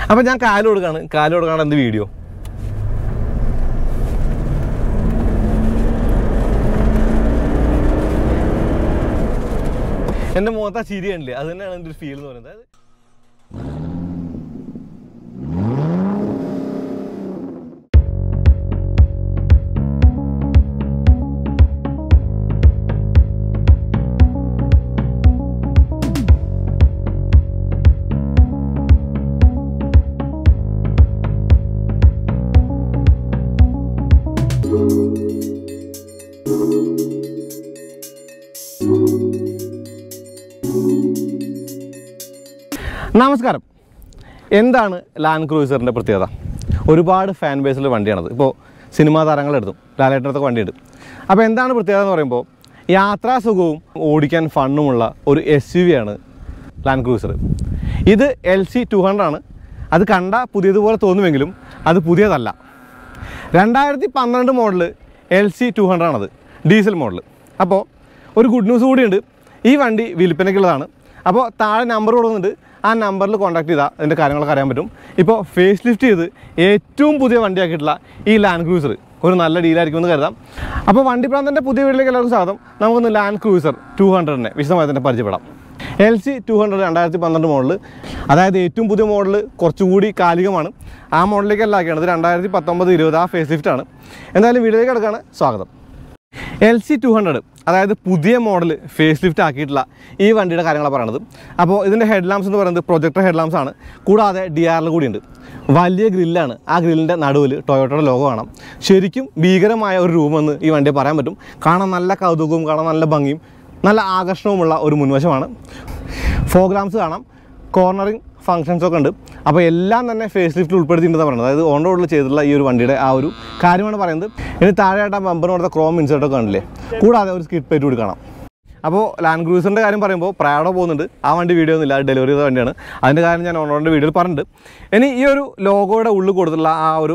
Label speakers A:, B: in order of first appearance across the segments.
A: അപ്പം ഞാൻ കാല് കൊടുക്കാണ് കാല് കൊടുക്കാണ് എന്ത് വീഡിയോ എൻ്റെ മുഖത്ത് ആ ചിരി കണ്ടില്ലേ അത് തന്നെയാണ് എൻ്റെ ഒരു ഫീൽ എന്ന് പറയുന്നത് അതായത് നമസ്കാരം എന്താണ് ലാൻഡ് ക്രൂസറിൻ്റെ പ്രത്യേകത ഒരുപാട് ഫാൻ ബേസിലുള്ള വണ്ടിയാണത് ഇപ്പോൾ സിനിമാ താരങ്ങളെടുത്തും ലാലേട്ടനത്തൊക്കെ വണ്ടിയുണ്ട് അപ്പോൾ എന്താണ് പ്രത്യേകത എന്ന് പറയുമ്പോൾ യാത്രാസുഖവും ഓടിക്കാൻ ഫണ്ണുമുള്ള ഒരു എസ് യു വി ആണ് ലാൻഡ് ക്രൂസർ ഇത് എൽ സി ടു ഹൺഡ്രഡ് ആണ് അത് കണ്ട പുതിയതുപോലെ തോന്നുമെങ്കിലും അത് പുതിയതല്ല രണ്ടായിരത്തി പന്ത്രണ്ട് model L C two hundred ആണത് ഡീസൽ മോഡൽ അപ്പോൾ ഒരു ഗുഡ് ന്യൂസ് കൂടിയുണ്ട് ഈ വണ്ടി വിൽപ്പനയ്ക്കുള്ളതാണ് അപ്പോൾ താഴെ നമ്പർ കൊടുക്കുന്നുണ്ട് ആ നമ്പറിൽ കോൺടാക്ട് ചെയ്താൽ അതിൻ്റെ കാര്യങ്ങളൊക്കെ അറിയാൻ പറ്റും ഇപ്പോൾ ഫേസ് ലിഫ്റ്റ് ചെയ്ത് ഏറ്റവും പുതിയ വണ്ടിയാക്കിയിട്ടുള്ള ഈ ലാൻഡ് ക്രൂസർ ഒരു നല്ല ഡീലായിരിക്കുമെന്ന് കരുതാം അപ്പോൾ വണ്ടി പ്രാന്തൻ്റെ പുതിയ വീട്ടിലേക്ക് എല്ലാവർക്കും സ്വാഗതം നമുക്കൊന്ന് ലാൻഡ് ക്രൂസർ ടു ഹൺഡ്രഡിനെ വിശദമായി തന്നെ പരിചയപ്പെടാം എൽ സി ടു ഹൺഡ്രഡ് രണ്ടായിരത്തി പന്ത്രണ്ട് മോഡൽ അതായത് ഏറ്റവും പുതിയ മോഡൽ കുറച്ചുകൂടി കാലികമാണ് ആ മോഡലിലേക്കല്ല ആക്കിയാണ് ഇത് രണ്ടായിരത്തി പത്തൊമ്പത് ഇരുപത് ആ ഫേസ് ലിഫ്റ്റാണ് എന്തായാലും വീഡിയോയിലേക്ക് കിടക്കാണ് സ്വാഗതം എൽ സി ടു ഹൺഡ്രഡ് അതായത് പുതിയ മോഡൽ ഫേസ് ലിഫ്റ്റ് ആക്കിയിട്ടുള്ള ഈ വണ്ടിയുടെ കാര്യങ്ങളാണ് പറയണത് അപ്പോൾ ഇതിൻ്റെ ഹെഡ് ലാംപ്സ് എന്ന് പറയുന്നത് പ്രൊജക്ടർ ഹെഡ് ലാംപ്സ് ആണ് കൂടാതെ ഡി ആറിൽ കൂടിയുണ്ട് വലിയ ഗ്രില്ലാണ് ആ ഗ്രില്ലിൻ്റെ നടുവിൽ ടൊയോട്ടയുടെ ലോഗോ കാണാം ശരിക്കും ഭീകരമായ ഒരു രൂപമെന്ന് ഈ വണ്ടിയെ പറയാൻ പറ്റും കാണാൻ നല്ല കൗതുകവും കാണാൻ നല്ല ഭംഗിയും നല്ല ആകർഷണവുമുള്ള ഒരു മുൻവശമാണ് ഫോഗ്രാംസ് കാണാം കോർണറിങ് ഫങ്ഷൻസ് ഒക്കെ ഉണ്ട് അപ്പോൾ എല്ലാം തന്നെ ഫേസ് ലിഫ്റ്റിൽ ഉൾപ്പെടുത്തിയിട്ടുണ്ടെന്ന് പറയുന്നത് അതായത് ഓൺ റോഡിൽ ചെയ്തിട്ടുള്ള ഈ ഒരു വണ്ടിയുടെ ആ ഒരു കാര്യമാണ് പറയുന്നത് ഇനി താഴെയായിട്ട് ആ ബമ്പറിന് കൊടുത്ത ക്രോം ഇൻസേർട്ടൊക്കെ കണ്ടില്ലേ കൂടാതെ ഒരു സ്കിഡ് പ്ലേറ്റ് കൂടി കാണാം അപ്പോൾ ലാൻഡ് ക്രൂസറിൻ്റെ കാര്യം പറയുമ്പോൾ പ്രാഡോ പോകുന്നുണ്ട് ആ വണ്ടി വീഡിയോ ഒന്നുമില്ല അത് ഡെലിവറി ചെയ്ത വണ്ടിയാണ് അതിൻ്റെ കാര്യം ഞാൻ ഓൺ റോഡിൻ്റെ വീഡിയോയിൽ പറഞ്ഞിട്ടുണ്ട് ഇനി ഈ ഒരു ലോഗോയുടെ ഉള്ളിൽ കൊടുത്തിട്ടുള്ള ആ ഒരു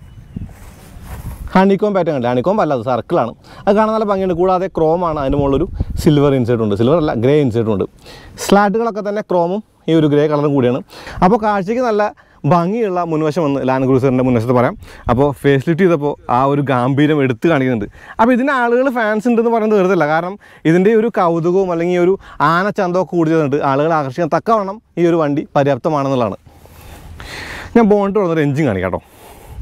A: ഹണിക്കോം പാറ്റേൺ ഉണ്ട് ഹണിക്കോം അല്ല അത് സർക്കിളാണ് അത് കാണാൻ നല്ല ഭംഗിയുണ്ട് കൂടാതെ ക്രോമാണ് അതിന് മുകളിലൊരു സിൽവർ ഇൻസേർട്ട് ഉണ്ട് സിൽവർ അല്ല ഗ്രേ ഇൻസേർട്ടും ഉണ്ട് സ്ലാറ്റുകളൊക്കെ തന്നെ ക്രോമും ഈ ഒരു ഗ്രേ കളറും കൂടിയാണ് അപ്പോൾ കാഴ്ചയ്ക്ക് നല്ല ഭംഗിയുള്ള മുൻവശം എന്ന് ലാൻഡ് ക്രൂസറിൻ്റെ മുൻവശത്ത് പറയാം അപ്പോൾ ഫേസ് ലിഫ്റ്റ് ചെയ്തപ്പോൾ ആ ഒരു ഗാംഭീര്യം എടുത്ത് കാണിക്കുന്നുണ്ട് അപ്പോൾ ഇതിന് ആളുകൾ ഫാൻസ് ഉണ്ടെന്ന് പറയുന്നത് വെറുതെ കാരണം ഇതിൻ്റെ ഒരു കൗതുകവും അല്ലെങ്കിൽ ഈ ഒരു ആനച്ചന്തമൊക്കെ കൂടി ചെയ്തിട്ടുണ്ട് ആളുകൾ ആകർഷിക്കാൻ തക്കവണ്ണം ഈ ഒരു വണ്ടി പര്യാപ്തമാണെന്നുള്ളതാണ് ഞാൻ ബോണ്ട് തുറന്നൊരു എഞ്ചിൻ കാണിക്കാം കേട്ടോ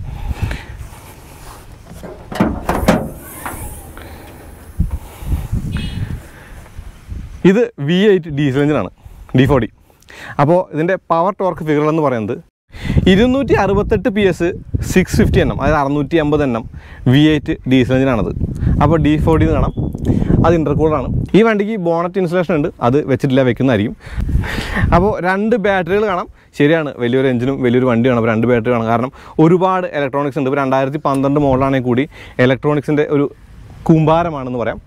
A: ഇത് വി എയ്റ്റ് ഡീസൽ എഞ്ചിനാണ് ഡി ഫോർട്ടി അപ്പോൾ ഇതിൻ്റെ പവർ ടോർക്ക് ഫിഗർ എന്ന് പറയുന്നത് ഇരുന്നൂറ്റി അറുപത്തെട്ട് പി എസ് സിക്സ് ഫിഫ്റ്റി എണ്ണം അതായത് അറുന്നൂറ്റി അമ്പത് എണ്ണം വി എയ്റ്റ് ഡീസൽ എഞ്ചിനാണത് അപ്പോൾ ഡി ഫോർട്ടി എന്ന് കാണാം അത് ഇൻ്റർകൂളറാണ് ഈ വണ്ടിക്ക് ബോണറ്റ് ഇൻസുലേഷൻ ഉണ്ട് അത് വെച്ചിട്ടില്ല വെക്കുന്നതായിരിക്കും അപ്പോൾ രണ്ട് ബാറ്ററികൾ കാണാം ശരിയാണ് വലിയൊരു എഞ്ചിനും വലിയൊരു വണ്ടിയാണ് അപ്പോൾ രണ്ട് ബാറ്ററി കാണാം കാരണം ഒരുപാട് ഇലക്ട്രോണിക്സ് ഉണ്ട് ഇപ്പോൾ രണ്ടായിരത്തി പന്ത്രണ്ട് മോഡലാണെങ്കിൽ കൂടി ഇലക്ട്രോണിക്സിൻ്റെ ഒരു കൂമ്പാരമാണെന്ന് പറയാം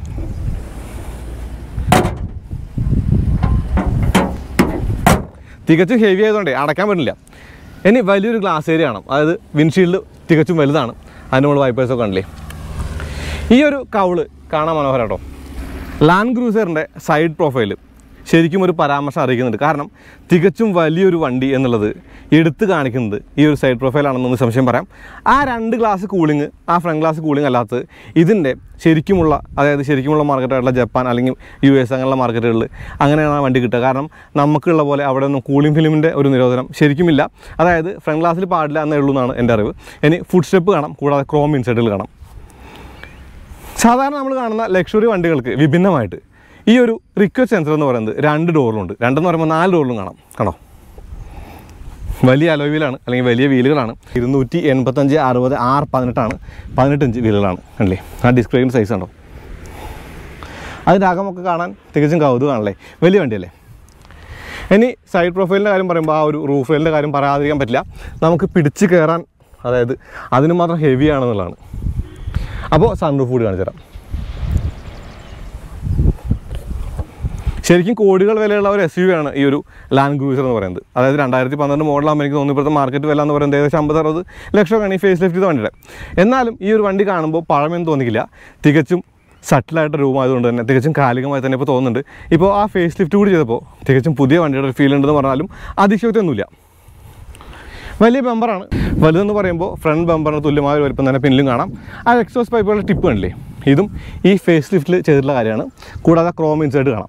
A: തികച്ചും ഹെവി ആയതുകൊണ്ടേ അടയ്ക്കാൻ പറ്റില്ല ഇനി വലിയൊരു ഗ്ലാസ് ഏരിയ ആണ് അതായത് വിൻഷീൽഡ് തികച്ചും വലുതാണ് അതിൻ്റെ മുകളിൽ വൈപ്പേഴ്സൊക്കെ കണ്ടില്ലേ ഈ ഒരു കൗള് കാണാൻ മനോഹരം കേട്ടോ ലാൻഡ് ക്രൂസറിൻ്റെ സൈഡ് പ്രൊഫൈൽ ശരിക്കും ഒരു പരാമർശം അറിയിക്കുന്നുണ്ട് കാരണം തികച്ചും വലിയൊരു വണ്ടി എന്നുള്ളത് എടുത്തു കാണിക്കുന്നത് ഈ ഒരു സൈഡ് പ്രൊഫൈലാണെന്നൊന്ന് സംശയം പറയാം ആ രണ്ട് ഗ്ലാസ് കൂളിംഗ് ആ ഫ്രണ്ട് ഗ്ലാസ് കൂളിംഗ് അല്ലാത്തത് ഇതിൻ്റെ ശരിക്കുമുള്ള അതായത് ശരിക്കുമുള്ള മാർക്കറ്റായിട്ടുള്ള ജപ്പാൻ അല്ലെങ്കിൽ യു എസ് അങ്ങനെയുള്ള മാർക്കറ്റുകളിൽ അങ്ങനെയാണ് ആ വണ്ടി കിട്ടുക കാരണം നമുക്കുള്ള പോലെ അവിടെ ഒന്നും കൂളിംഗ് ഫിലിമിൻ്റെ ഒരു നിരോധനം ശരിക്കുമില്ല അതായത് ഫ്രണ്ട് ഗ്ലാസ്സിൽ പാടില്ല എന്നേ ഉള്ളൂ എന്നാണ് എൻ്റെ അറിവ് ഇനി ഫുഡ് സ്റ്റെപ്പ് കാണാം കൂടാതെ ക്രോം ഇൻസൈഡിൽ കാണാം സാധാരണ നമ്മൾ കാണുന്ന ലക്ഷറി വണ്ടികൾക്ക് വിഭിന്നമായിട്ട് ഈ ഒരു റിക്വസ്റ്റ് സെൻസർ എന്ന് പറയുന്നത് രണ്ട് ഡോറിലുണ്ട് രണ്ടെന്ന് പറയുമ്പോൾ നാല് ഡോറിലും കാണാം കണ്ടോ വലിയ അലോ വീലാണ് അല്ലെങ്കിൽ വലിയ വീലുകളാണ് ഇരുന്നൂറ്റി എൺപത്തഞ്ച് അറുപത് ആറ് പതിനെട്ടാണ് പതിനെട്ട് ഇഞ്ച് വീലുകളാണ് കണ്ടില്ലേ ആ ഡിസ്പ്ലേയുടെ സൈസ് ഉണ്ടോ അതിൻ്റെ അകമൊക്കെ കാണാൻ തികച്ചും കൗതുകമാണല്ലേ വലിയ വണ്ടിയല്ലേ ഇനി സൈഡ് പ്രൊഫൈലിൻ്റെ കാര്യം പറയുമ്പോൾ ആ ഒരു റൂഫ് റെയിലിൻ്റെ കാര്യം പറയാതിരിക്കാൻ പറ്റില്ല നമുക്ക് പിടിച്ച് കയറാൻ അതായത് അതിന് മാത്രം ഹെവി ആണെന്നുള്ളതാണ് അപ്പോൾ സൺറൂഫ് കൂടി കാണിച്ചു തരാം ശരിക്കും കോടികൾ വിലയുള്ള ഒരു എസ് യു ആണ് ഈ ഒരു ലാൻഡ് ക്രൂസർ എന്ന് പറയുന്നത് അതായത് രണ്ടായിരത്തി പന്ത്രണ്ട് മോഡലാകുമ്പോൾ എനിക്ക് തോന്നുന്നു ഇപ്പോഴത്തെ മാർക്കറ്റ് വില എന്ന് പറയുന്നത് ഏകദേശം അമ്പത് അറുപത് ലക്ഷമൊക്കെയാണ് ഈ ഫേസ് ലിഫ്റ്റ് ചെയ്ത വണ്ടിയുടെ എന്നാലും ഈ ഒരു വണ്ടി കാണുമ്പോൾ പഴമെന്ന് തോന്നിക്കില്ല തികച്ചും സട്ടിലായിട്ട് രൂപമായതുകൊണ്ട് തന്നെ തികച്ചും കാലികമായി തന്നെ ഇപ്പോൾ തോന്നുന്നുണ്ട് ഇപ്പോൾ ആ ഫേസ് ലിഫ്റ്റ് കൂടി ചെയ്തപ്പോൾ തികച്ചും പുതിയ വണ്ടിയുടെ ഒരു ഫീൽ ഉണ്ടെന്ന് പറഞ്ഞാലും അതിശയോക്തിയൊന്നുമില്ല വലിയ ബമ്പറാണ് വലുതെന്ന് പറയുമ്പോൾ ഫ്രണ്ട് ബമ്പറിന് തുല്യമായ ഒരു വലിപ്പം തന്നെ പിന്നിലും കാണാം ആ എക്സോസ് പൈപ്പുകളുടെ ടിപ്പ് കണ്ടില്ലേ ഇതും ഈ ഫേസ് ലിഫ്റ്റിൽ ചെയ്തിട്ടുള്ള കാര്യമാണ് കൂടാതെ ക്രോം ഇൻസൈഡ് കാണാം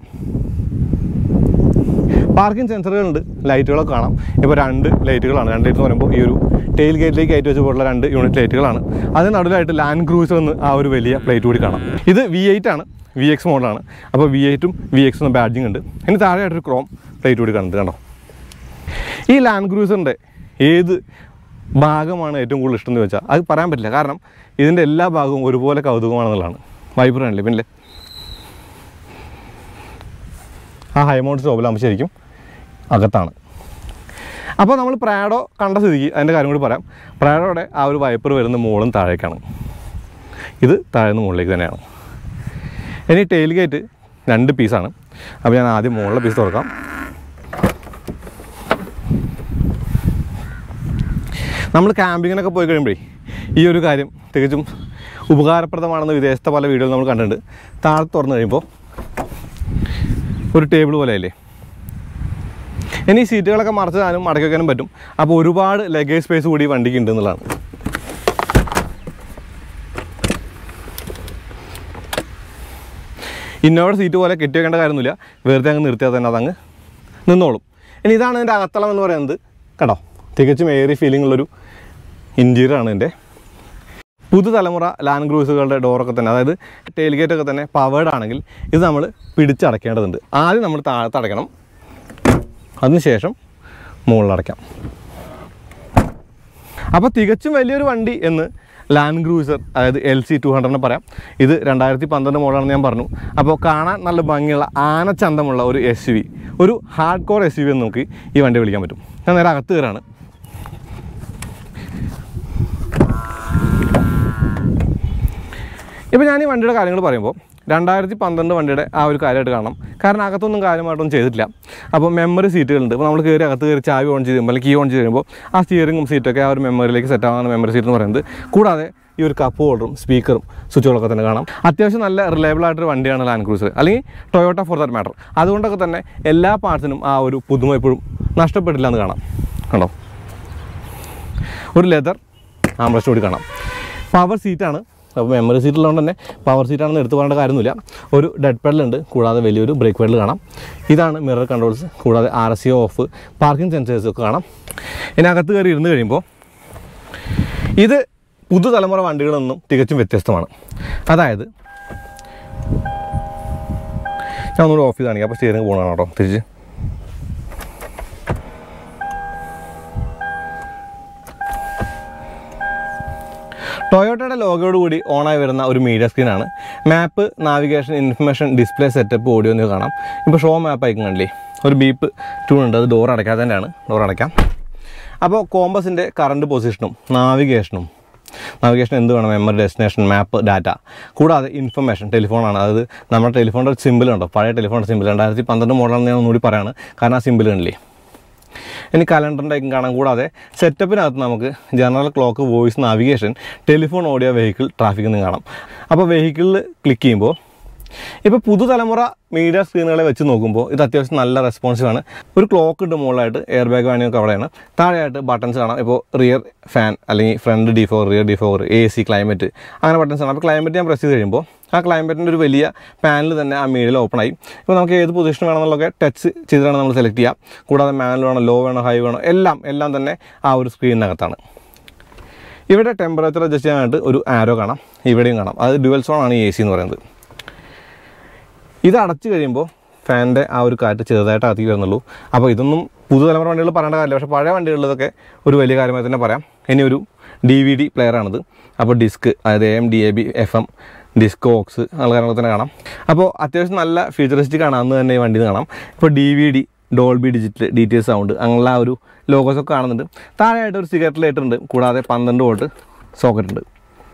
A: പാർക്കിംഗ് സെൻസറുകളുണ്ട് ലൈറ്റുകളൊക്കെ കാണാം ഇപ്പോൾ രണ്ട് ലൈറ്റുകളാണ് രണ്ട് ലൈറ്റ് എന്ന് പറയുമ്പോൾ ഈ ഒരു ടെയിൽ ഗേറ്റിലേക്ക് കയറ്റി വെച്ച് പോലുള്ള രണ്ട് യൂണിറ്റ് ലൈറ്റുകളാണ് അതിന് നടുവിലായിട്ട് ലാൻഡ് ക്രൂസർ എന്ന് ആ ഒരു വലിയ പ്ലേറ്റ് കൂടി കാണാം ഇത് വി എയ്റ്റ് ആണ് വി എക്സ് മോഡലാണ് അപ്പോൾ വി എയ്റ്റും വി എക്സും ബാഡ്ജിങ് ഉണ്ട് ഇനി താഴെയായിട്ടൊരു ക്രോം പ്ലേറ്റ് കൂടി കാണുന്നത് കണ്ടോ ഈ ലാൻഡ് ക്രൂസറിൻ്റെ ഏത് ഭാഗമാണ് ഏറ്റവും കൂടുതൽ ഇഷ്ടം എന്ന് വെച്ചാൽ അത് പറയാൻ പറ്റില്ല കാരണം ഇതിൻ്റെ എല്ലാ ഭാഗവും ഒരുപോലെ കൗതുകമാണെന്നുള്ളതാണ് വൈബ്രൻ അല്ലേ പിന്നെ ആ ഹൈമൗണ്ട് സ്റ്റോപ്പിലാകുമ്പോൾ ശരിക്കും അകത്താണ് അപ്പോൾ നമ്മൾ പ്രാഡോ കണ്ട സ്ഥിതിക്ക് അതിൻ്റെ കാര്യം കൂടി പറയാം പ്രാഡോയുടെ ആ ഒരു വൈപ്പർ വരുന്ന മുകളും താഴേക്കാണ് ഇത് താഴ്ന്ന മുകളിലേക്ക് തന്നെയാണ് ഇനി ടെയിൽ ഗേറ്റ് രണ്ട് പീസാണ് അപ്പോൾ ഞാൻ ആദ്യം മുകളിലെ പീസ് തുറക്കാം നമ്മൾ ക്യാമ്പിങ്ങിനൊക്കെ പോയി കഴിയുമ്പോഴേ ഈ ഒരു കാര്യം തികച്ചും ഉപകാരപ്രദമാണെന്ന് വിദേശത്തെ പല വീഡിയോയിൽ നമ്മൾ കണ്ടിട്ടുണ്ട് താഴത്ത് തുറന്നു കഴിയുമ്പോൾ ഒരു ടേബിൾ പോലെയല്ലേ ഇനി ഈ സീറ്റുകളൊക്കെ മറച്ച് താനും മടക്കി വെക്കാനും പറ്റും അപ്പോൾ ഒരുപാട് ലഗേജ് സ്പേസ് കൂടി ഈ വണ്ടിക്ക് ഉണ്ട് എന്നുള്ളതാണ് ഇന്നോവയുടെ സീറ്റ് പോലെ കെട്ടി വെക്കേണ്ട കാര്യമൊന്നുമില്ല വെറുതെ അങ്ങ് നിർത്തിയാൽ തന്നെ അതങ്ങ് നിന്നോളും ഇനി ഇതാണ് ഇതിൻ്റെ അകത്തളം എന്ന് പറയുന്നത് കേട്ടോ തികച്ചും ഏറി ഫീലിംഗ് ഉള്ളൊരു ഇൻറ്റീരിയർ ആണ് ഇതിൻ്റെ പുതുതലമുറ ലാൻഡ് ക്രൂസുകളുടെ ഡോറൊക്കെ തന്നെ അതായത് ടെയിൽ ഗേറ്റ് ഒക്കെ തന്നെ പവേഡ് ആണെങ്കിൽ ഇത് നമ്മൾ പിടിച്ചടക്കേണ്ടതുണ്ട് ആദ്യം നമ്മൾ താഴത്ത് അടയ്ക്കണം അതിനുശേഷം മുകളിലടയ്ക്കാം അപ്പോൾ തികച്ചും വലിയൊരു വണ്ടി എന്ന് ലാൻഡ് ക്രൂസർ അതായത് എൽ സി ടു ഹൺഡ്രഡിന് പറയാം ഇത് രണ്ടായിരത്തി പന്ത്രണ്ട് മോഡലാണെന്ന് ഞാൻ പറഞ്ഞു അപ്പോൾ കാണാൻ നല്ല ഭംഗിയുള്ള ആനച്ചന്തമുള്ള ഒരു എസ് വി ഒരു ഹാർഡ് കോർ എസ് വി എന്ന് നമുക്ക് ഈ വണ്ടി വിളിക്കാൻ പറ്റും ഞാൻ നേരെ അകത്ത് കയറാണ് ഇപ്പോൾ ഞാൻ ഈ വണ്ടിയുടെ കാര്യങ്ങൾ പറയുമ്പോൾ രണ്ടായിരത്തി പന്ത്രണ്ട് വണ്ടിയുടെ ആ ഒരു കാര്യമായിട്ട് കാണണം കാരണം അകത്തൊന്നും കാര്യമായിട്ടൊന്നും ചെയ്തിട്ടില്ല അപ്പോൾ മെമ്മറി സീറ്റുകളുണ്ട് ഇപ്പോൾ നമ്മൾ കയറി അകത്ത് കയറി ചാവി ഓൺ ചെയ്ത് കഴിയുമ്പോൾ അല്ലെങ്കിൽ കീ ഓൺ ചെയ്ത് കഴിയുമ്പോൾ ആ സ്റ്റിയറിംഗും സീറ്റൊക്കെ ആ ഒരു മെമ്മറിയിലേക്ക് സെറ്റ് ആവുന്ന മെമ്മറി സീറ്റ് എന്ന് പറയുന്നത് കൂടാതെ ഈ ഒരു കപ്പ് ഹോൾഡറും സ്പീക്കറും സ്വിച്ചുകളൊക്കെ തന്നെ കാണാം അത്യാവശ്യം നല്ല റിലയബിൾ ആയിട്ടൊരു വണ്ടിയാണ് ലാൻഡ് ക്രൂസർ അല്ലെങ്കിൽ ടൊയോട്ട ഫോർ ദാറ്റ് മാറ്റർ അതുകൊണ്ടൊക്കെ തന്നെ എല്ലാ പാർട്സിനും ആ ഒരു പുതുമ എപ്പോഴും നഷ്ടപ്പെട്ടില്ല എന്ന് കാണാം കണ്ടോ ഒരു ലെതർ ആംബ്രസ്റ്റ് കൂടി കാണാം പവർ സീറ്റാണ് അപ്പോൾ മെമ്മറി സീറ്റ് ഉള്ളതുകൊണ്ട് തന്നെ പവർ സീറ്റാണെന്ന് എടുത്തു പറയേണ്ട കാര്യമൊന്നുമില്ല ഒരു ഡെഡ് പെഡലുണ്ട് കൂടാതെ വലിയൊരു ബ്രേക്ക് പെഡൽ കാണാം ഇതാണ് മിറർ കൺട്രോൾസ് കൂടാതെ R S C off parking sensors ഒക്കെ കാണാം ഇതിനകത്ത് കയറി ഇരുന്ന് കഴിയുമ്പോൾ ഇത് പുതുതലമുറ വണ്ടികളിൽ നിന്നും തികച്ചും വ്യത്യസ്തമാണ് അതായത് ഞാൻ ഒന്നുകൂടെ ഓഫ് ചെയ്ത് കാണിക്കാം അപ്പോൾ സ്റ്റിയറിംഗ് പോകണം കേട്ടോ തിരിച്ച് ടൊയോട്ടയുടെ ലോഗോയോട് കൂടി ഓണായി വരുന്ന ഒരു മീഡിയ സ്ക്രീനാണ് map navigation information display setup audio എന്ന് കാണാം ഇപ്പോൾ ഷോ മാപ്പ് ആയിക്കും കണ്ടില്ലേ ഒരു ബീപ്പ് ട്യൂൺ ഉണ്ട് അത് ഡോർ അടയ്ക്കാതെ തന്നെയാണ് ഡോർ അടയ്ക്കാം അപ്പോൾ കോമ്പസിൻ്റെ കറണ്ട് പൊസിഷനും നാവിഗേഷനും നാവിഗേഷൻ എന്ത് വേണം മെമ്മറി ഡെസ്റ്റിനേഷൻ മാപ്പ് ഡാറ്റ കൂടാതെ ഇൻഫർമേഷൻ ടെലിഫോണാണ് അതായത് നമ്മുടെ ടെലിഫോണിൻ്റെ ഒരു സിമ്പിൾ ഉണ്ടോ പഴയ ടെലിഫോണിൻ്റെ സിമ്പിൾ രണ്ടായിരത്തി പന്ത്രണ്ട് മോഡലാണെന്ന് ഞാൻ ഒന്നുകൂടി പറയാണ് കാരണം ആ സിമ്പിൾ കണ്ടില്ലേ ഇനി കലണ്ടറിൻ്റെ ഒക്കെ കാണാം കൂടാതെ സെറ്റപ്പിനകത്ത് നമുക്ക് general clock voice navigation telephone audio vehicle traffic എന്ന് കാണാം അപ്പോൾ വെഹിക്കിളിൽ ക്ലിക്ക് ചെയ്യുമ്പോൾ ഇപ്പോൾ പുതുതലമുറ മീഡിയ സ്ക്രീനുകളെ വെച്ച് നോക്കുമ്പോൾ ഇത് അത്യാവശ്യം നല്ല റെസ്പോൺസീവ് ആണ് ഒരു ക്ലോക്ക് ഉണ്ട് മുകളിലായിട്ട് എയർ ബാഗ് വാണിയൊക്കെ അവിടെയാണ് താഴെയായിട്ട് ബട്ടൺസ് കാണാം ഇപ്പോൾ റിയർ ഫാൻ അല്ലെങ്കിൽ front defog rear defog A C climate അങ്ങനെ ബട്ടൺസ് ആണ് അപ്പോൾ ക്ലൈമറ്റ് ഞാൻ പ്രസ് ചെയ്ത് കഴിയുമ്പോൾ ആ ക്ലൈമറ്റിൻ്റെ ഒരു വലിയ പാനൽ തന്നെ ആ മീഡിയയിൽ ഓപ്പൺ ആയി ഇപ്പോൾ നമുക്ക് ഏത് പൊസിഷൻ വേണമെന്നുള്ളതൊക്കെ ടച്ച് ചെയ്തിട്ടാണ് നമ്മൾ സെലക്ട് ചെയ്യുക കൂടാതെ മാനുവൽ വേണോ ലോ വേണോ ഹൈ വേണോ എല്ലാം എല്ലാം തന്നെ ആ ഒരു സ്ക്രീനിനകത്താണ് ഇവിടെ ടെമ്പറേച്ചർ അഡ്ജസ്റ്റ് ചെയ്യാനായിട്ട് ഒരു ആരോ കാണാം ഇവിടെയും കാണാം അത് ഡുവൽ സോൺ ആണ് ഈ എ സി എന്ന് പറയുന്നത് ഇത് അടച്ചു കഴിയുമ്പോൾ ഫാനിൻ്റെ ആ ഒരു കാറ്റ് ചെറുതായിട്ട് അകത്തേക്ക് വരുന്നുള്ളൂ അപ്പോൾ ഇതൊന്നും പുതുതലമുറ വണ്ടികൾ പറയേണ്ട കാര്യമില്ല പക്ഷേ പഴയ വണ്ടികളിലതൊക്കെ ഒരു വലിയ കാര്യമായി തന്നെ പറയാം ഇനി ഒരു ഡി വി ഡി പ്ലെയറാണിത് അപ്പോൾ ഡിസ്ക് അതായത് M D A B F M disc aux അങ്ങനെ കാര്യങ്ങളൊക്കെ തന്നെ കാണാം അപ്പോൾ അത്യാവശ്യം നല്ല ഫ്യൂച്ചറിസ്റ്റിക് ആണ് അന്ന് തന്നെ ഈ വണ്ടി കാണാം ഇപ്പോൾ D V D Dolby digital D T S sound അങ്ങനെയുള്ള ആ ഒരു ലോഗോസ് ഒക്കെ കാണുന്നുണ്ട് താഴെയായിട്ട് ഒരു സിഗരറ്റ് ലൈറ്റർ ഉണ്ട് കൂടാതെ പന്ത്രണ്ട് വോൾട്ട് സോക്കറ്റ് ഉണ്ട്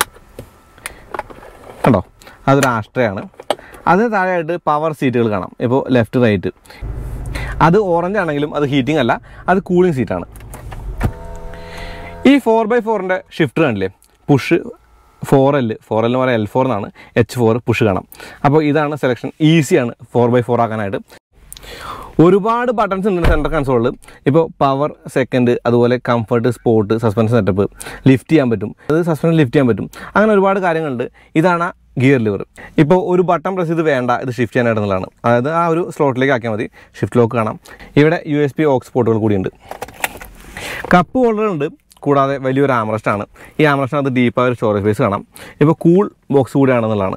A: കണ്ടോ അതൊരു ആഷ്ട്രയാണ് അതിന് താഴെയായിട്ട് പവർ സീറ്റുകൾ കാണാം ഇപ്പോൾ ലെഫ്റ്റ് റൈറ്റ് അത് ഓറഞ്ച് ആണെങ്കിലും അത് ഹീറ്റിംഗ് അല്ല അത് കൂളിംഗ് സീറ്റാണ് ഈ ഫോർ ബൈ ഫോറിൻ്റെ ഷിഫ്റ്റ് കണ്ടില്ലേ push four L four L എന്ന് പറയാം എൽ ഫോർ എന്നാണ് എച്ച് ഫോർ പുഷ് കാണാം അപ്പോൾ ഇതാണ് സെലക്ഷൻ ഈസിയാണ് ഫോർ ബൈ ഫോർ ആക്കാനായിട്ട് ഒരുപാട് ബട്ടൺസ് ഉണ്ട് സെൻറ്റർ കൺസോളിൽ ഇപ്പോൾ പവർ സെക്കൻഡ് അതുപോലെ comfort sport suspension setup lift ചെയ്യാൻ പറ്റും അത് സസ്പെൻഷൻ ലിഫ്റ്റ് ചെയ്യാൻ പറ്റും അങ്ങനെ ഒരുപാട് കാര്യങ്ങളുണ്ട് ഇതാണ് ഗിയർ ലിവർ ഇപ്പോൾ ഒരു ബട്ടൺ പ്രസ് ചെയ്ത് വേണ്ട ഇത് ഷിഫ്റ്റ് ചെയ്യാനായിട്ടുള്ളതാണ് അതായത് ആ ഒരു സ്ലോട്ടിലേക്ക് ആക്കിയാൽ മതി ഷിഫ്റ്റ് ലോക്ക് കാണാം ഇവിടെ യു എസ് പി ഓക്സ് പോർട്ടുകൾ കൂടിയുണ്ട് കപ്പ് ഹോൾഡർ ഉണ്ട് കൂടാതെ വലിയൊരു ആമറസ്റ്റ് ആണ് ഈ ആമറസ്റ്റിനകത്ത് ഡീപ്പായ ഒരു സ്റ്റോറേജ് സ്പേസ് കാണാം ഇപ്പോൾ കൂൾ ബോക്സ് കൂടിയാണെന്നുള്ളതാണ്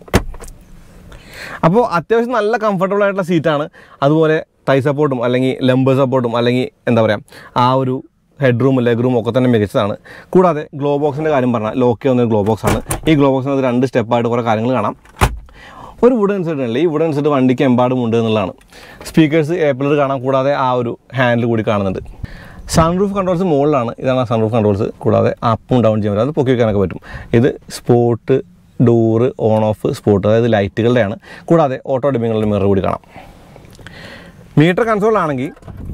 A: അപ്പോൾ അത്യാവശ്യം നല്ല കംഫർട്ടബിൾ ആയിട്ടുള്ള സീറ്റാണ് അതുപോലെ തൈ സപ്പോർട്ടും അല്ലെങ്കിൽ ലംബർ സപ്പോർട്ടും അല്ലെങ്കിൽ എന്താ പറയുക ആ ഒരു ഹെഡ് റൂം ലെഗ് റൂം ഒക്കെ തന്നെ മികച്ചതാണ് കൂടാതെ ഗ്ലോ ബോക്സിൻ്റെ കാര്യം പറഞ്ഞാൽ ലോക്ക് ചെയ്യുന്ന ഒരു ഗ്ലോ ബോക്സ് ആണ് ഈ ഗ്ലോ ബോക്സിനകത്ത് രണ്ട് സ്റ്റെപ്പായിട്ട് കുറേ കാര്യങ്ങൾ കാണാം ഒരു വുഡൻ സെറ്റ് ഉണ്ട് ഈ വുഡൻ സെറ്റ് വണ്ടിക്ക് എമ്പാടും ഉണ്ട് എന്നുള്ളതാണ് സ്പീക്കേഴ്സ് ഏപ്പിളർ കാണാം കൂടാതെ ആ ഒരു ഹാൻഡിൽ കൂടി കാണുന്നുണ്ട് സൺറൂഫ് കൺട്രോൾസ് മുകളിലാണ് ഇതാണ് സൺറൂഫ് കൺട്രോൾസ് കൂടാതെ അപ്പും ഡൗൺ ചെയ്യാൻ പറ്റും അത് പൊക്കി വെക്കാനൊക്കെ പറ്റും ഇത് spot door on off spot അതായത് ലൈറ്റുകളുടെയാണ് കൂടാതെ ഓട്ടോ ഡിമ്മിങ്ങളുടെ മിറർ കൂടി കാണാം മീറ്റർ കൺസോളാണെങ്കിൽ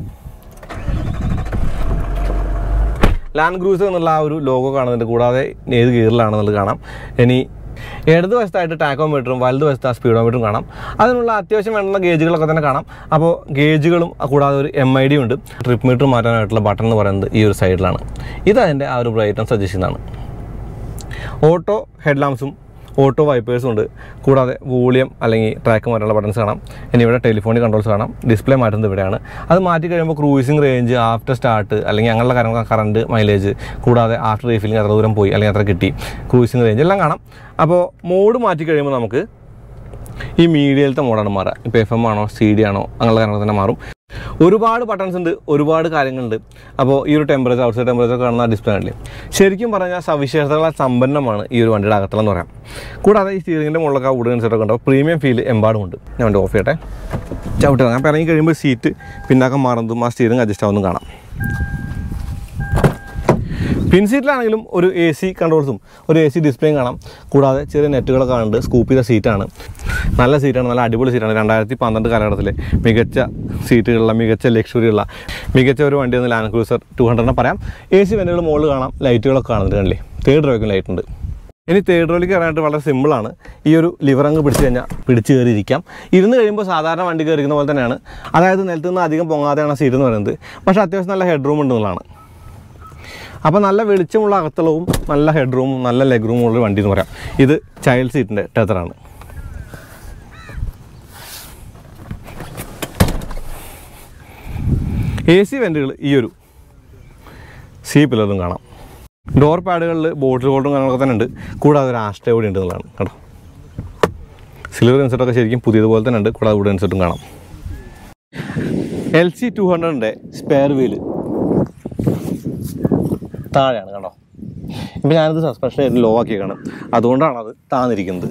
A: ലാൻഡ് ക്രൂസർ എന്നുള്ള ആ ഒരു ലോഗോ കാണുന്നുണ്ട് കൂടാതെ ഏത് ഗിയറിലാണെന്നുള്ളത് കാണാം ഇനി ഇടത് വശത്തായിട്ട് ടാക്കോമീറ്ററും വലത് വശത്ത് ആ സ്പീഡോമീറ്ററും കാണാം അതിനുള്ള അത്യാവശ്യം വേണ്ടുന്ന ഗേജുകളൊക്കെ തന്നെ കാണാം അപ്പോൾ ഗേജുകളും കൂടാതെ ഒരു എം ഐ ഡി ഉണ്ട് ട്രിപ്പ് മീറ്റർ മാറ്റാനായിട്ടുള്ള ബട്ടൺ എന്ന് പറയുന്നത് ഈ ഒരു സൈഡിലാണ് ഇത് അതിൻ്റെ ആ ഒരു ബ്രൈറ്റ്നസ് സജസ്റ്റ് ചെയ്യുന്നതാണ് ഓട്ടോ ഹെഡ് ലാംപ്സും ഓട്ടോ വൈപ്പേഴ്സും ഉണ്ട് കൂടാതെ വോളിയം അല്ലെങ്കിൽ ട്രാക്ക് മാറ്റാനുള്ള ബട്ടൺസ് കാണാം ഇനി ഇവിടെ ടെലിഫോണിക് കൺട്രോൾസ് കാണാം ഡിസ്പ്ലേ മാറ്റുന്നത് ഇവിടെയാണ് അത് മാറ്റി കഴിയുമ്പോൾ ക്രൂസിംഗ് റേഞ്ച് ആഫ്റ്റർ സ്റ്റാർട്ട് അല്ലെങ്കിൽ അങ്ങനെയുള്ള കാര്യങ്ങൾ കറണ്ട് മൈലേജ് കൂടാതെ ആഫ്റ്റർ റീഫില്ലിംഗ് എത്ര ദൂരം പോയി അല്ലെങ്കിൽ എത്ര കിട്ടി ക്രൂസിംഗ് റേഞ്ച് എല്ലാം കാണാം അപ്പോൾ മോഡ് മാറ്റി കഴിയുമ്പോൾ നമുക്ക് ഈ മീഡിയയിലത്തെ മോഡാണ് മാറുക ഇപ്പോൾ എഫ് എം ആണോ സി ഡി ആണോ അങ്ങനെയുള്ള കാര്യങ്ങൾ തന്നെ മാറും ഒരുപാട് ബട്ടൺസ് ഉണ്ട് ഒരുപാട് കാര്യങ്ങളുണ്ട് അപ്പോൾ ഈ ഒരു ടെമ്പറേച്ചർ ഔട്ട്സൈഡ് ടെമ്പറേച്ചർ കാണുന്ന ഡിസ്പ്ലേ ആണല്ലേ ശരിക്കും പറഞ്ഞാൽ സവിശേഷതകളാൽ സമ്പന്നമാണ് ഈ ഒരു വണ്ടിയുടെ അകത്തളം എന്ന് പറയാം കൂടാതെ ഈ സ്റ്റിയറിംഗിൻ്റെ മുകളിലൊക്കെ ആ വുഡൻ സെറ്റൊക്കെ ഉണ്ട് പ്രീമിയം ഫീൽ എമ്പാടുമുണ്ട് ഞാൻ വണ്ടി ഓഫ് ചെയ്യട്ടെ ചവിട്ടി ഞാൻ ഇറങ്ങി കഴിയുമ്പോൾ സീറ്റ് പിന്നാക്കം മാറുന്നതും ആ സ്റ്റിയറിംഗ് അഡ്ജസ്റ്റ് ആവുന്നതും കാണാം പിൻ സീറ്റിലാണെങ്കിലും ഒരു എ സി കൺട്രോൾസും ഒരു എ സി ഡിസ്പ്ലേയും കാണാം കൂടാതെ ചെറിയ നെറ്റുകളൊക്കെ കാണുന്നുണ്ട് സ്കൂപ്പ് ചെയ്ത സീറ്റാണ് നല്ല സീറ്റാണ് നല്ല അടിപൊളി സീറ്റാണ് രണ്ടായിരത്തി പന്ത്രണ്ട് കാലഘട്ടത്തിലെ മികച്ച സീറ്റുകളുള്ള മികച്ച ലക്ഷറി ഉള്ള മികച്ച ഒരു വണ്ടി എന്ന് ലാൻഡ് ക്രൂസർ ടു ഹൺഡ്രഡിനെ പറയാം എ സി വെന്റുകൾ മുകളിൽ കാണാം ലൈറ്റുകളൊക്കെ കാണുന്നുണ്ട് കണ്ടില്ലേ തേർഡ് റോയ്ക്കും ലൈറ്റ് ഉണ്ട് ഇനി തേർഡ് റോയിലേക്ക് കയറാനായിട്ട് വളരെ സിമ്പിളാണ് ഈ ഒരു ലിവർ അങ്ങ് പിടിച്ച് കഴിഞ്ഞാൽ പിടിച്ച് കയറി ഇരിക്കാം ഇരുന്ന് കഴിയുമ്പോൾ സാധാരണ വണ്ടി കയറിക്കുന്ന പോലെ തന്നെയാണ് അതായത് നിലത്ത് നിന്ന് അധികം പൊങ്ങാതെയാണ് സീറ്റ് എന്ന് പറയുന്നത് പക്ഷേ അത്യാവശ്യം നല്ല ഹെഡ് റൂം ഉണ്ടെന്നുള്ളതാണ് അപ്പോൾ നല്ല വെളിച്ചമുള്ള അകത്തളവും നല്ല ഹെഡ് റൂമും നല്ല ലെഗ് റൂമും ഉള്ള വണ്ടി എന്ന് പറയാം ഇത് ചൈൽഡ് സീറ്റിൻ്റെ ടെതറാണ് എ സി വെൻറ്റുകൾ ഈ ഒരു സി പില്ലറും കാണാം ഡോർ പാഡുകളിൽ ബോട്ടിൽ ഹോൾഡും കാര്യങ്ങളൊക്കെ തന്നെ ഉണ്ട് കൂടാതെ ഒരു ആസ്റ്റേ കൂടി ഉണ്ട് എന്നുള്ളതാണ് കേട്ടോ സിൽവർ ഇൻസെറ്റൊക്കെ ശരിക്കും പുതിയതുപോലെ തന്നെ ഉണ്ട് കൂടാതെ വുഡ് ഇൻസെറ്റും കാണാം എൽ സി ടു ഹൺഡ്രഡിൻ്റെ സ്പെയർ വീല് താഴെയാണ് കണ്ടോ ഇപ്പം ഞാനിത് സസ്പെൻഷൻ ലോ ആക്കിയേക്കാണ് അതുകൊണ്ടാണ് അത് താന്നിരിക്കുന്നത്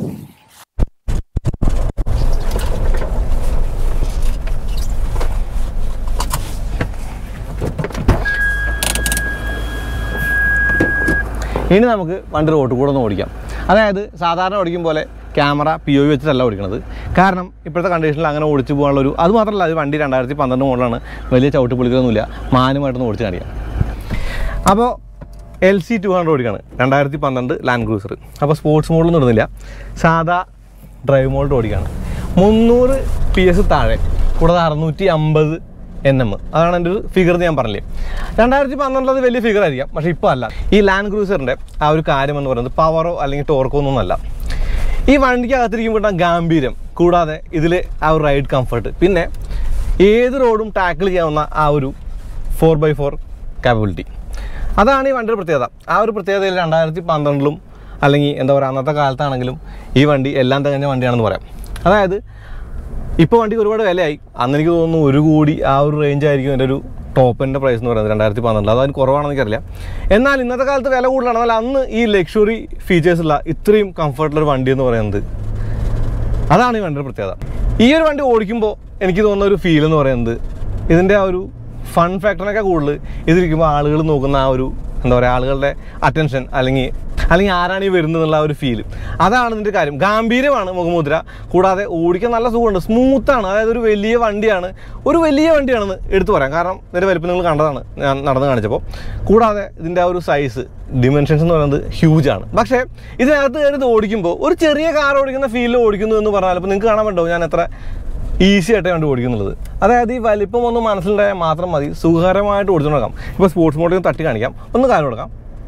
A: ഇനി നമുക്ക് വണ്ടി റോട്ടിൽ കൂടെ ഒന്ന് ഓടിക്കാം അതായത് സാധാരണ ഓടിക്കും പോലെ ക്യാമറ പി ഒ വി വെച്ചിട്ടല്ല ഓടിക്കുന്നത് കാരണം ഇപ്പോഴത്തെ കണ്ടീഷനിൽ അങ്ങനെ ഓടിച്ചു പോകാനുള്ള ഒരു അത് മാത്രമല്ല അത് വണ്ടി രണ്ടായിരത്തി പന്ത്രണ്ട് മോഡലാണ് വലിയ ചവിട്ടി പൊളിക്കുന്നൊന്നുമില്ല മാനുമായിട്ടൊന്ന് ഓടിച്ച് കാണിക്കാം അപ്പോൾ എൽ സി ടു ഹൺഡ്രഡ് ഓടിക്കാണ് രണ്ടായിരത്തി പന്ത്രണ്ട് ലാൻഡ് ക്രൂസർ അപ്പോൾ സ്പോർട്സ് മോഡൊന്നും ഇടുന്നില്ല സാധാ ഡ്രൈവ് മോഡ് ഓടിക്കാണ് മുന്നൂറ് പി എസ് താഴെ കൂടാതെ അറുന്നൂറ്റി അമ്പത് എൻ എം അതാണ് എൻ്റെ ഒരു ഫിഗർ ഞാൻ പറഞ്ഞില്ലേ രണ്ടായിരത്തി പന്ത്രണ്ടിലത് വലിയ ഫിഗർ ആയിരിക്കാം പക്ഷേ ഇപ്പോൾ അല്ല ഈ ലാൻഡ് ക്രൂസറിൻ്റെ ആ ഒരു കാര്യം എന്ന് പറയുന്നത് പവറോ അല്ലെങ്കിൽ ടോർക്കോ ഒന്നുമല്ല ഈ വണ്ടിക്ക് അകത്തിരിക്കുമ്പോൾ ഗാംഭീര്യം കൂടാതെ ഇതിൽ ആ ഒരു റൈഡ് കംഫർട്ട് പിന്നെ ഏത് റോഡും ടാക്കിൾ ചെയ്യാവുന്ന ആ ഒരു ഫോർ ബൈ ഫോർ കാപ്പബിലിറ്റി അതാണ് ഈ വണ്ടിയുടെ പ്രത്യേകത ആ ഒരു പ്രത്യേകതയിൽ രണ്ടായിരത്തി പന്ത്രണ്ടിലും അല്ലെങ്കിൽ എന്താ പറയുക അന്നത്തെ കാലത്താണെങ്കിലും ഈ വണ്ടി എല്ലാം തികഞ്ഞ വണ്ടിയാണെന്ന് പറയാം അതായത് ഇപ്പോൾ വണ്ടിക്ക് ഒരുപാട് വിലയായി അന്ന് എനിക്ക് തോന്നുന്നു ഒരു കോടി ആ ഒരു റേഞ്ച് ആയിരിക്കും എൻ്റെ ഒരു ടോപ്പിൻ്റെ പ്രൈസ് എന്ന് പറയുന്നത് രണ്ടായിരത്തി പന്ത്രണ്ട് അത് അതിന് കുറവാണെന്ന് എനിക്കറിയില്ല എന്നാൽ ഇന്നത്തെ കാലത്ത് വില കൂടുതലാണ് എന്നാൽ അന്ന് ഈ ലക്ഷറി ഫീച്ചേഴ്സുള്ള ഇത്രയും കംഫർട്ടുള്ള വണ്ടി എന്ന് പറയുന്നത് അതാണ് ഈ വണ്ടിയുടെ പ്രത്യേകത ഈ ഒരു വണ്ടി ഓടിക്കുമ്പോൾ എനിക്ക് തോന്നുന്ന ഒരു ഫീൽ എന്ന് പറയുന്നത് ഇതിൻ്റെ ആ ഒരു ഫൺ ഫാക്ടറിനൊക്കെ കൂടുതൽ ഇതിരിക്കുമ്പോൾ ആളുകൾ നോക്കുന്ന ആ ഒരു എന്താ പറയുക ആളുകളുടെ അറ്റൻഷൻ അല്ലെങ്കിൽ അല്ലെങ്കിൽ ആരാണ് ഈ വരുന്നത് എന്നുള്ള ആ ഒരു ഫീല് അതാണ് ഇതിൻ്റെ കാര്യം ഗാംഭീര്യമാണ് മുഖമുദ്ര കൂടാതെ ഓടിക്കാൻ നല്ല സുഖമുണ്ട് സ്മൂത്താണ് അതായത് ഒരു വലിയ വണ്ടിയാണ് ഒരു വലിയ വണ്ടിയാണെന്ന് എടുത്തു പറയാം കാരണം ഇതിൻ്റെ വലിപ്പം നിങ്ങൾ കണ്ടതാണ് ഞാൻ നടന്ന് കാണിച്ചപ്പോൾ കൂടാതെ ഇതിൻ്റെ ആ ഒരു സൈസ് ഡിമെൻഷൻസ് എന്ന് പറയുന്നത് ഹ്യൂജ് ആണ് പക്ഷേ ഇതിനകത്ത് കയറി ഇത് ഓടിക്കുമ്പോൾ ഒരു ചെറിയ കാർ ഓടിക്കുന്ന ഫീലിൽ ഓടിക്കുന്നു എന്ന് പറഞ്ഞാൽ ഇപ്പോൾ നിങ്ങൾക്ക് കാണാൻ പറ്റുമോ ഞാൻ എത്ര ഈസി ആയിട്ട് വണ്ടി ഓടിക്കുന്നുള്ളത് അതായത് ഈ വലിപ്പം ഒന്ന് മനസ്സിലുണ്ടായാൽ മാത്രം മതി സുഖകരമായിട്ട് ഓടിച്ചു നടക്കാം ഇപ്പോൾ സ്പോർട്സ് മോഡിൽ തട്ടി കാണിക്കാം ഒന്ന് കാര്യം കൊടുക്കാം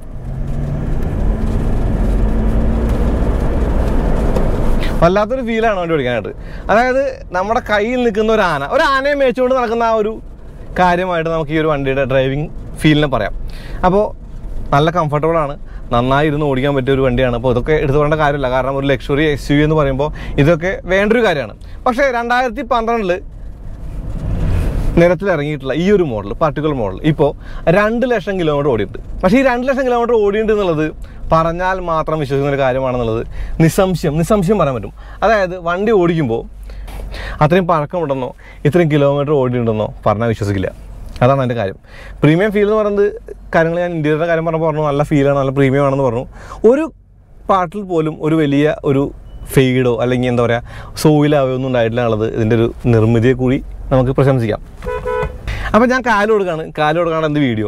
A: വല്ലാത്തൊരു ഫീലാണ് വണ്ടി ഓടിക്കാനായിട്ട് അതായത് നമ്മുടെ കയ്യിൽ നിൽക്കുന്ന ഒരു ആന ഒരു ആനയെ മേച്ചുകൊണ്ട് നടക്കുന്ന ആ ഒരു കാര്യമായിട്ട് നമുക്ക് ഈ ഒരു വണ്ടിയുടെ ഡ്രൈവിംഗ് ഫീലിനെ പറയാം അപ്പോൾ നല്ല കംഫർട്ടബിൾ ആണ് നന്നായി ഇരുന്ന് ഓടിക്കാൻ പറ്റിയ ഒരു വണ്ടിയാണ് അപ്പോൾ ഇതൊക്കെ എടുത്തു പറയേണ്ട കാര്യമില്ല കാരണം ഒരു ലക്ഷറി എസ് യു എന്ന് പറയുമ്പോൾ ഇതൊക്കെ വേണ്ടൊരു കാര്യമാണ് പക്ഷേ രണ്ടായിരത്തി പന്ത്രണ്ടിൽ നിരത്തിൽ ഇറങ്ങിയിട്ടുള്ള ഈ ഒരു മോഡൽ പർട്ടിക്കുലർ മോഡൽ ഇപ്പോൾ രണ്ട് ലക്ഷം കിലോമീറ്റർ ഓടിയിട്ടുണ്ട് പക്ഷേ ഈ രണ്ട് ലക്ഷം കിലോമീറ്റർ ഓടിയിട്ടുണ്ട് എന്നുള്ളത് പറഞ്ഞാൽ മാത്രം വിശ്വസിക്കുന്ന ഒരു കാര്യമാണെന്നുള്ളത് നിസ്സംശയം നിസ്സംശയം പറയാൻ പറ്റും അതായത് വണ്ടി ഓടിക്കുമ്പോൾ അത്രയും പഴക്കമുണ്ടെന്നോ ഇത്രയും കിലോമീറ്റർ ഓടിയിട്ടുണ്ടെന്നോ പറഞ്ഞാൽ വിശ്വസിക്കില്ല അതാണ് അതിൻ്റെ കാര്യം പ്രീമിയം ഫീൽ എന്ന് പറയുന്നത് കാര്യങ്ങൾ ഞാൻ ഇന്ത്യയുടെ കാര്യം പറഞ്ഞപ്പോൾ പറഞ്ഞു നല്ല ഫീലാണ് നല്ല പ്രീമിയം ആണെന്ന് പറഞ്ഞു ഒരു പാട്ടിൽ പോലും ഒരു വലിയ ഒരു ഫെയ്ഡോ അല്ലെങ്കിൽ എന്താ പറയുക സോയിലാവോ ഒന്നും ഉണ്ടായിട്ടില്ല എന്നുള്ളത് ഇതിൻ്റെ ഒരു നിർമ്മിതിയെ കൂടി നമുക്ക് പ്രശംസിക്കാം അപ്പം ഞാൻ കാല് കൊടുക്കാണ് കാല് കൊടുക്കാണ് എന്ത് വീഡിയോ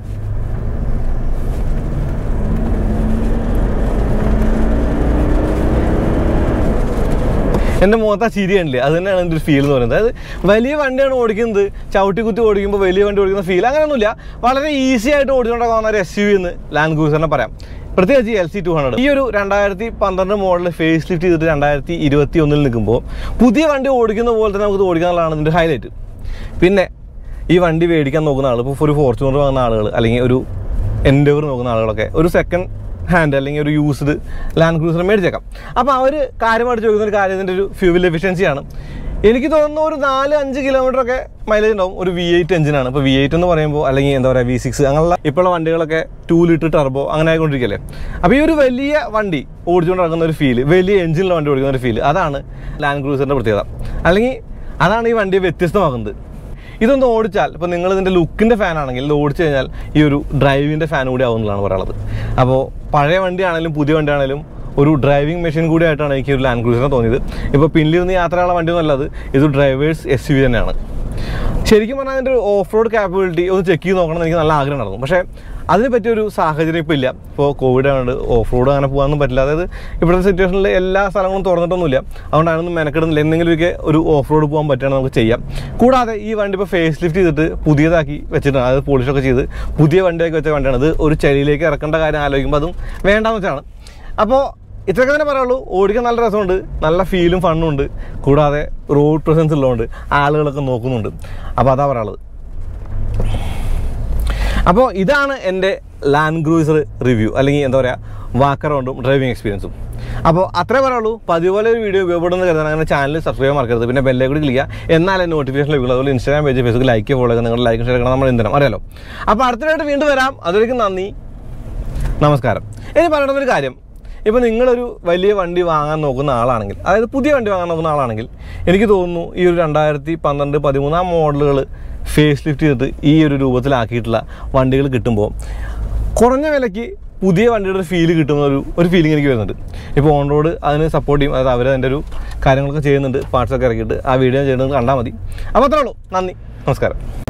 A: എൻ്റെ മുഖത്ത് ആ ചിരി കണ്ടില്ലേ അത് തന്നെയാണ് എൻ്റെ ഒരു ഫീൽ എന്ന് പറയുന്നത് അതായത് വലിയ വണ്ടിയാണ് ഓടിക്കുന്നത് ചവിട്ടി കുത്തി ഓടിക്കുമ്പോൾ വലിയ വണ്ടി ഓടിക്കുന്ന ഫീൽ അങ്ങനെയൊന്നുമില്ല വളരെ ഈസി ആയിട്ട് ഓടിച്ചുകൊണ്ടാകുന്ന ഒരു എസ് യു എന്ന് ലാൻഡ് ക്രൂസറിനെ പറയാം പ്രത്യേകിച്ച് എൽ സി ടു ഹൺഡ്രഡ് ഈ ഒരു രണ്ടായിരത്തി പന്ത്രണ്ട് മോഡൽ ഫേസ് ലിഫ്റ്റ് ചെയ്തിട്ട് രണ്ടായിരത്തി ഇരുപത്തി ഒന്നിൽ നിൽക്കുമ്പോൾ പുതിയ വണ്ടി ഓടിക്കുന്ന പോലെ തന്നെ നമുക്ക് ഇത് ഓടിക്കാനുള്ളതാണ് ഇതിൻ്റെ ഹൈലൈറ്റ് പിന്നെ ഈ വണ്ടി മേടിക്കാൻ നോക്കുന്ന ആൾ ഇപ്പോൾ ഒരു ഫോർച്യൂണർ വാങ്ങുന്ന ആളുകൾ അല്ലെങ്കിൽ ഒരു എൻഡവർ നോക്കുന്ന ആളുകളൊക്കെ ഒരു സെക്കൻഡ് ഹാൻഡ് അല്ലെങ്കിൽ ഒരു യൂസ്ഡ് ലാൻഡ് ക്രൂസർ മേടിച്ചേക്കാം അപ്പോൾ അവർ കാര്യമായിട്ട് ചോദിക്കുന്ന ഒരു കാര്യം ഇതിൻ്റെ ഒരു ഫ്യൂവൽ എഫിഷ്യൻസിയാണ് എനിക്ക് തോന്നുന്നു ഒരു നാല് അഞ്ച് കിലോമീറ്റർ ഒക്കെ മൈലേജ് ഉണ്ടാവും ഒരു വി എയ്റ്റ് എഞ്ചിനാണ് ഇപ്പോൾ വി എയ്റ്റ് എന്ന് പറയുമ്പോൾ അല്ലെങ്കിൽ എന്താ പറയുക വി സിക്സ് അങ്ങനെയുള്ള ഇപ്പോഴുള്ള വണ്ടികളൊക്കെ ടൂ ലിറ്റർ ടർബോ അങ്ങനെ ആയിക്കൊണ്ടിരിക്കല്ലേ അപ്പോൾ ഈ ഒരു വലിയ വണ്ടി ഓടിച്ചുകൊണ്ട് നടക്കുന്ന ഒരു ഫീല് വലിയ എഞ്ചിനുള്ള വണ്ടി ഓടിക്കുന്ന ഒരു ഫീല് അതാണ് ലാൻഡ് ക്രൂസറിൻ്റെ പ്രത്യേകത അല്ലെങ്കിൽ അതാണ് ഈ വണ്ടിയെ വ്യത്യസ്തമാക്കുന്നത് ഇതൊന്ന് ഓടിച്ചാൽ ഇപ്പോൾ നിങ്ങൾ ഇതിൻ്റെ ലുക്കിൻ്റെ ഫാൻ ആണെങ്കിൽ ഇത് ഓടിച്ചു കഴിഞ്ഞാൽ ഈ ഒരു ഡ്രൈവിൻ്റെ ഫാൻ കൂടി ആവുന്നതാണ് പറയുന്നത് അപ്പോൾ പഴയ വണ്ടിയാണെങ്കിലും പുതിയ വണ്ടിയാണെങ്കിലും ഒരു ഡ്രൈവിംഗ് മെഷീൻ കൂടി ആയിട്ടാണ് എനിക്ക് ഒരു ലാൻഡ് ക്രൂസറിനെ തോന്നിയത് ഇപ്പോൾ പിന്നിലിരുന്ന് യാത്രയുള്ള വണ്ടിയൊന്നും അല്ലത് ഇത് ഡ്രൈവേഴ്സ് എസ് യു തന്നെയാണ് ശരിക്കും പറഞ്ഞാൽ അതിൻ്റെ ഒരു ഓഫ് റോഡ് കാപ്പബിലിറ്റി ഒന്ന് ചെക്ക് ചെയ്ത് നോക്കണം എന്ന് എനിക്ക് നല്ല ആഗ്രഹം നടന്നു പക്ഷേ അതിന് പറ്റിയൊരു സാഹചര്യം ഇപ്പോൾ ഇല്ല ഇപ്പോൾ കോവിഡ് ആയതുകൊണ്ട് ഓഫ് റോഡ് അങ്ങനെ പോകാനൊന്നും പറ്റില്ല അതായത് ഇപ്പോഴത്തെ സിറ്റുവേഷനിൽ എല്ലാ സ്ഥലങ്ങളും തുറന്നിട്ടൊന്നുമില്ല അതുകൊണ്ട് അതിനൊന്നും മെനക്കെടുന്നില്ല എന്തെങ്കിലുമൊക്കെ ഒരു ഓഫ് റോഡ് പോകാൻ പറ്റുകയാണെങ്കിൽ നമുക്ക് ചെയ്യാം കൂടാതെ ഈ വണ്ടി ഇപ്പോൾ ഫേസ് ലിഫ്റ്റ് ചെയ്തിട്ട് പുതിയതാക്കി വെച്ചിട്ടാണ് അതായത് പോളിഷൊക്കെ ചെയ്ത് പുതിയ വണ്ടിയൊക്കെ വെച്ച വണ്ടിയാണ് ഇത് ഒരു ചെടിയിലേക്ക് ഇറക്കേണ്ട കാര്യം ആലോചിക്കുമ്പോൾ അതും വേണ്ടാന്ന് വെച്ചാണ് അപ്പോൾ ഇത്രയൊക്കെ തന്നെ പറയുള്ളൂ ഓടിക്കാൻ നല്ല രസമുണ്ട് നല്ല ഫീലും ഫണ്ണും ഉണ്ട് കൂടാതെ റോഡ് പ്രസൻസ് ഉള്ളതുകൊണ്ട് ആളുകളൊക്കെ നോക്കുന്നുണ്ട് അപ്പോൾ അതാ പറയാനുള്ളത് അപ്പോൾ ഇതാണ് എൻ്റെ ലാൻഡ് ക്രൂസർ റിവ്യൂ അല്ലെങ്കിൽ എന്താ പറയുക വാക്കറൗണ്ടും ഡ്രൈവിംഗ് എക്സ്പീരിയൻസും അപ്പോൾ അത്രേ പറയുള്ളൂ പതിവ് പോലെ ഒരു വീഡിയോ ഉപയോഗപ്പെടുന്ന കരുതാൻ അങ്ങനെ ചാനൽ സബ്സ്ക്രൈബ് മറക്കരുത് പിന്നെ ബെല്ലേ കൂടി ക്ലിക്ക് ചെയ്യുക എന്നാലേ നോട്ടിഫിക്കേഷൻ ലഭിക്കുള്ളൂ അതുപോലെ Instagram page Facebook like follow ചെയ്യുക നിങ്ങളുടെ ലൈക്ക് ഷെയർ ചെയ്യണം നമ്മൾ എന്തിനും അറിയാലോ അപ്പോൾ അടുത്തതായിട്ട് വീണ്ടും വരാം അതുവരെയ്ക്കും നന്ദി നമസ്കാരം ഇനി പറയണമെന്നൊരു കാര്യം ഇപ്പോൾ നിങ്ങളൊരു വലിയ വണ്ടി വാങ്ങാൻ നോക്കുന്ന ആളാണെങ്കിൽ അതായത് പുതിയ വണ്ടി വാങ്ങാൻ നോക്കുന്ന ആളാണെങ്കിൽ എനിക്ക് തോന്നുന്നു ഈ ഒരു രണ്ടായിരത്തി പന്ത്രണ്ട് പതിമൂന്നാം മോഡലുകൾ ഫേസ് ലിഫ്റ്റ് ചെയ്തിട്ട് ഈ ഒരു രൂപത്തിലാക്കിയിട്ടുള്ള വണ്ടികൾ കിട്ടുമ്പോൾ കുറഞ്ഞ വിലയ്ക്ക് പുതിയ വണ്ടിയുടെ ഒരു ഫീല് കിട്ടുന്ന ഒരു ഒരു ഫീലിംഗ് എനിക്ക് വരുന്നുണ്ട് ഇപ്പോൾ ഓൺ റോഡ് അതിന് സപ്പോർട്ട് ചെയ്യും അതായത് അവർ അതിൻ്റെ ഒരു കാര്യങ്ങളൊക്കെ ചെയ്യുന്നുണ്ട് പാർട്സൊക്കെ ഇറക്കിയിട്ട് ആ വീഡിയോ ചെയ്യുന്നത് കണ്ടാൽ മതി അപ്പോൾ അത്രേ ഉള്ളൂ നന്ദി നമസ്കാരം